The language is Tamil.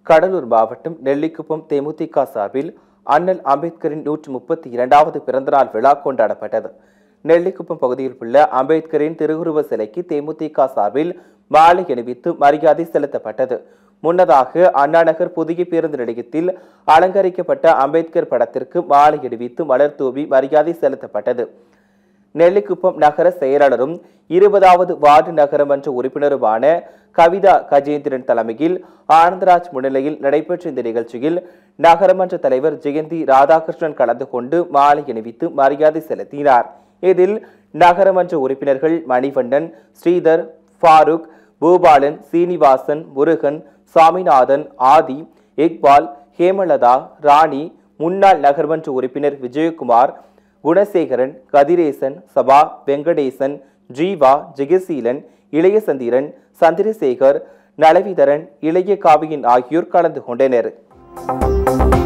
கடலூர் மாவட்டம் நெல்லிக்குப்பம் தேமுதிக சார்பில் அண்ணல் அம்பேத்கரின் நூற்றி முப்பத்தி இரண்டாவது பிறந்தநாள் விழா கொண்டாடப்பட்டது நெல்லிக்குப்பம் பகுதியில் உள்ள அம்பேத்கரின் திருவுருவ சிலைக்கு தேமுதிக சார்பில் மாலை அணிவித்து மரியாதை செலுத்தப்பட்டது முன்னதாக அண்ணாநகர் புதிய பேருந்து நிலையத்தில் அலங்கரிக்கப்பட்ட அம்பேத்கர் படத்திற்கு மாலை அணிவித்து மலர் தூவி மரியாதை செலுத்தப்பட்டது நெல்லிக்குப்பம் நகர செயலாளரும் இருபதாவது வார்டு நகரமன்ற உறுப்பினருமான கவிதா கஜேந்திரன் தலைமையில் ஆனந்தராஜ் முன்னிலையில் நடைபெற்ற இந்த நிகழ்ச்சியில் நகரமன்ற தலைவர் ஜெயந்தி ராதாகிருஷ்ணன் கலந்து கொண்டு மாலை அணிவித்து மரியாதை செலுத்தினார் இதில் நகரமன்ற உறுப்பினர்கள் மணிவண்ணன் ஸ்ரீதர் ஃபாரூக் பூபாலன் சீனிவாசன் முருகன் சாமிநாதன் ஆதி இக்பால் ஹேமலதா ராணி முன்னாள் நகர்மன்ற உறுப்பினர் விஜயகுமார் குணசேகரன் கதிரேசன் சபா வெங்கடேசன் ஜீவா ஜெகசீலன் இளையசந்திரன் சந்திரசேகர் நலவிதரன் இளைய காவியன் ஆகியோர் கலந்து கொண்டனர்